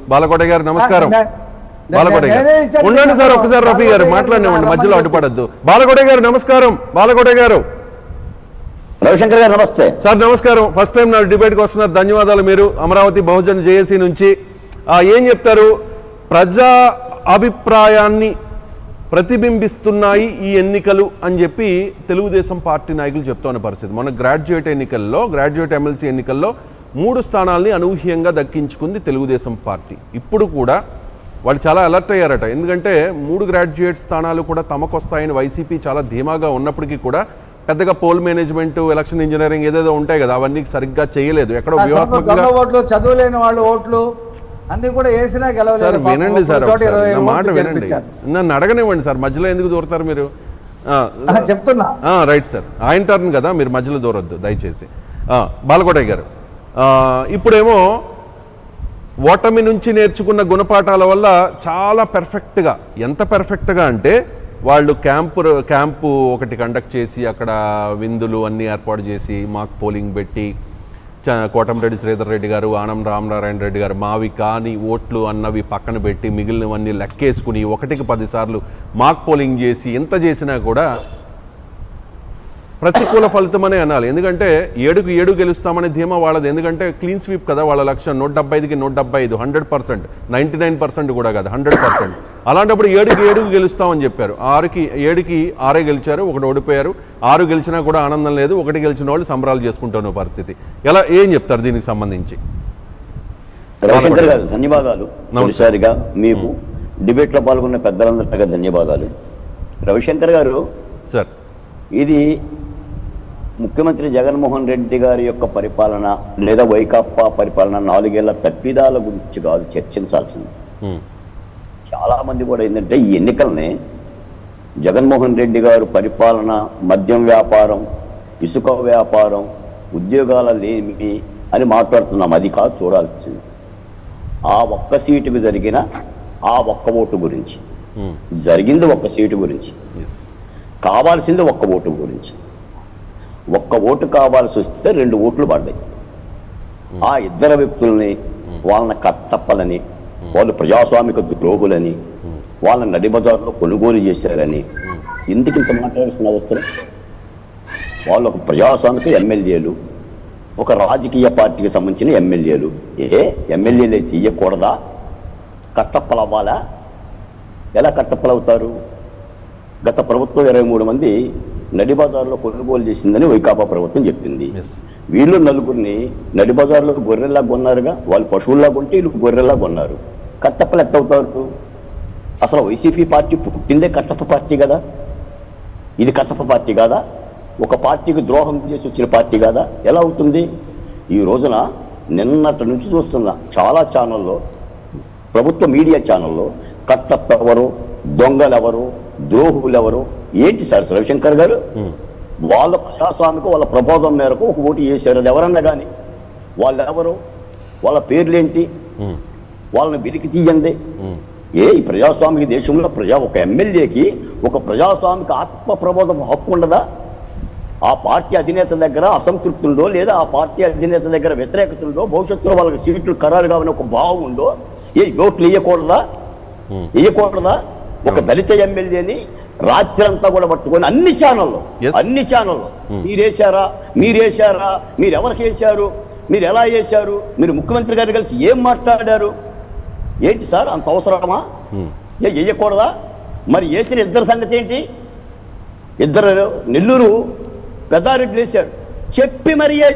బాలకోట గారు నమస్కారం నే- నే- బాలకోట నేనే గారు ఇచ్చాను ఉండండి కదా. సార్ ఒకసారి రఫీ గారు బాలకోట గారు మాట్లాడినామండి మధ్యలో రమ్మని అడ్డుపడద్దు బాలకోట గారు నమస్కారం బాలకోట గారు రవిశంకర్ గారు నమస్తే సార్ నమస్కారం ఫస్ట్ టైం నా డిబేట్కి వస్తున్నారు ధన్యవాదాలు మీరు అమరావతి బహుజన్ జేఏసీ నుంచి ఆ, ఏం చెప్తారు ప్రజా అభిప్రాయాన్ని ప్రతిబింబిస్తున్నాయి ఈ ఎన్నికలు అని చెప్పి తెలుగుదేశం పార్టీ నాయకులు చెప్తున్న పరిస్థితి మన గ్రాడ్యుయేట్ ఎన్నికల్లో గ్రాడ్యుయేట్ ఎమ్మెల్సీ ఎన్నికల్లో మూడు స్థానాల్ని అనూహ్యంగా దక్కించుకుంది తెలుగుదేశం పార్టీ ఇప్పుడు కూడా వాళ్ళు చాలా అలర్ట్ అయ్యారట ఎందుకంటే మూడు గ్రాడ్యుయేట్ స్థానాలు కూడా తమకు వస్తాయని వైసీపీ చాలా ధీమాగా ఉన్నప్పటికీ కూడా పెద్దగా పోల్ మేనేజ్మెంట్ ఎలక్షన్ ఇంజనీరింగ్ ఏదేదో ఉంటాయి కదా అవన్నీ సరిగ్గా చేయలేదు ఎక్కడో దొంగ వ్యూహాత్మకంగా దొంగ ఓట్లు చదువులేని వాళ్ళు ఓట్లు అన్ని కూడా వేసినా సార్ గెలవలేదు పాపం. వినండి సార్ ఒక్కొక్క చోట ఒకసారి. ఇరవై నా ఓట్లు మాట వినండి గెలిపించారు. నన్ను అడగనివ్వండి సార్ మధ్యలో ఎందుకు దూరతారు మీరు ఆ, ఆ, చెప్తున్నా ఆ, రైట్ సార్ ఆయన టర్న్ కదా మీరు మధ్యలో దూరొద్దు దయచేసి ఆ, బాలకోటయ్య గారు ఆ, ఇప్పుడేమో ఓటమి నుంచి నేర్చుకున్న గుణపాఠాల వల్ల చాలా పెర్ఫెక్ట్గా ఎంత పెర్ఫెక్ట్గా అంటే వాళ్ళు క్యాంపు క్యాంపు ఒకటి కండక్ట్ చేసి అక్కడ విందులు అన్నీ ఏర్పాటు చేసి మాక్ పోలింగ్ పెట్టి చ- కోటమిరెడ్డి శ్రీధర్ రెడ్డి గారు ఆనం రామనారాయణ రెడ్డి గారు మావి కాని ఓట్లు అన్నవి పక్కన పెట్టి మిగిలినవన్నీ లెక్కేసుకుని ఒకటికి పదిసార్లు మాక్ పోలింగ్ చేసి ఎంత చేసినా కూడా ప్రతికూల ఫలితమనే అనాలి ఎందుకంటే ఏడుకు ఏడు గెలుస్తామనే ధీమా వాళ్ళది ఎందుకంటే క్లీన్ స్వీప్ కదా వాళ్ళ లక్ష్యం నూట డెబ్బై ఐదుకి నూట డెబ్బై ఐదు hundred percent ninety nine percent కూడా కాదు హండ్రెడ్ పర్సెంట్ అలాంటప్పుడు ఏడుకి ఏడుకు గెలుస్తామని చెప్పారు ఆరుకి ఏడుకి ఆరే గెలిచారు ఒకటి ఓడిపోయారు ఆరు గెలిచినా కూడా ఆనందం లేదు ఒకటి గెలిచిన వాళ్ళు సంబరాలు చేసుకుంటున్న పరిస్థితి ఎలా ఏం చెప్తారు దీనికి సంబంధించి రవిశంకర్ గారు ధన్యవాదాలు నమస్తే. తొలిసారిగా మీకు డిబేట్ లో పాల్గొన్న పెద్దలందరికీ ధన్యవాదాలు రవిశంకర్ గారు సార్ ఇది ముఖ్యమంత్రి జగన్మోహన్ రెడ్డి గారి యొక్క పరిపాలన లేదా వైకాపా పరిపాలన నాలుగేళ్ల తప్పిదాల గురించి కాదు చర్చించాల్సింది ఉమ్, చాలా మంది కూడా ఏంటంటే ఈ ఎన్నికల్ని జగన్మోహన్ రెడ్డి గారు పరిపాలన మద్యం వ్యాపారం ఇసుక వ్యాపారం ఉద్యోగాల లేమి అని మాట్లాడుతున్నాం అది కాదు చూడాల్సింది ఆ ఒక్క సీటుకు జరిగిన ఆ ఒక్క ఓటు గురించి ఉమ్, జరిగింది ఒక్క సీటు గురించి ఎస్ కావాల్సింది ఒక్క ఓటు గురించి ఒక్క ఓటు కావాల్సి వస్తే రెండు ఓట్లు పడ్డాయి ఆ ఇద్దరు వ్యక్తుల్ని వాళ్ళని కట్టప్పలని వాళ్ళు ప్రజాస్వామిక ద్రోహులని వాళ్ళని నడిబజార్లో కొనుగోలు చేశారని ఎందుకు ఇంత మాట్లాడాల్సిన అవసరం వాళ్ళు ఒక ప్రజాస్వామిక ఎమ్మెల్యేలు ఒక రాజకీయ పార్టీకి సంబంధించిన ఎమ్మెల్యేలు ఏ ఎమ్మెల్యేలు తీయకూడదా కట్టప్పలవ్వాలా ఎలా కట్టప్పలవుతారు గత ప్రభుత్వం ఇరవై మూడు మంది నడిబజార్లో కొనుగోలు చేసిందని వైకాపా ప్రభుత్వం చెప్పింది ఎస్ వీళ్ళు నలుగురిని నడిబజార్లో గొర్రెల్లా కొన్నారుగా వాళ్ళు పశువుల్లా కొంటే వీళ్ళు గొర్రెల్లా కొన్నారు కట్టప్పలు ఎట్ట అవుతారు అసలు వైసీపీ పార్టీ పుట్టిందే కట్టప్ప పార్టీ కదా ఇది కట్టప్ప పార్టీ కాదా ఒక పార్టీకి ద్రోహం చేసి వచ్చిన పార్టీ కాదా ఎలా అవుతుంది ఈ రోజున నిన్నటి నుంచి చూస్తున్నా చాలా ఛానల్లో ప్రభుత్వ మీడియా ఛానల్లో కట్టప్ప ఎవరు దొంగలు ఎవరు ద్రోహులు ఎవరు ఏంటి సార్ రవిశంకర్ గారు ఉమ్, వాళ్ళ ప్రజాస్వామిక వాళ్ళ ప్రబోధం మేరకు ఒక ఓటు చేశారు అది ఎవరన్నా కానీ వాళ్ళు ఎవరు వాళ్ళ పేర్లేంటి ఉమ్, వాళ్ళని వెలికి తీయండి ఉమ్, ఏ ఈ ప్రజాస్వామిక దేశంలో ప్రజా ఒక ఎమ్మెల్యేకి ఒక ప్రజాస్వామిక ఆత్మ ప్రబోధం హక్కు ఉండదా ఆ పార్టీ అధినేత దగ్గర అసంతృప్తి ఉందో లేదా ఆ పార్టీ అధినేత దగ్గర వ్యతిరేకత ఉందో భవిష్యత్తులో వాళ్ళకి సీట్లు ఖరారు కావని ఒక భావం ఉందో ఏ ఓట్లు వేయకూడదా ఉమ్. వేయకూడదా ఒక దళిత ఎమ్మెల్యేని రాత్రంతా కూడా పట్టుకొని అన్ని ఛానల్లో Yes. అన్ని ఛానల్లో మీరేశారా మీరేశారా మీరు ఎవరికి వేశారు మీరు ఎలా వేశారు మీరు ముఖ్యమంత్రి గారు కలిసి ఏం మాట్లాడారు ఏంటి సార్ అంత అవసరమా ఉమ్. ఏ వేయకూడదా మరి వేసిన ఇద్దరు సంగతి ఏంటి ఇద్దరు నెల్లూరు పెద్దారెడ్డి వేశాడు చెప్పి మరి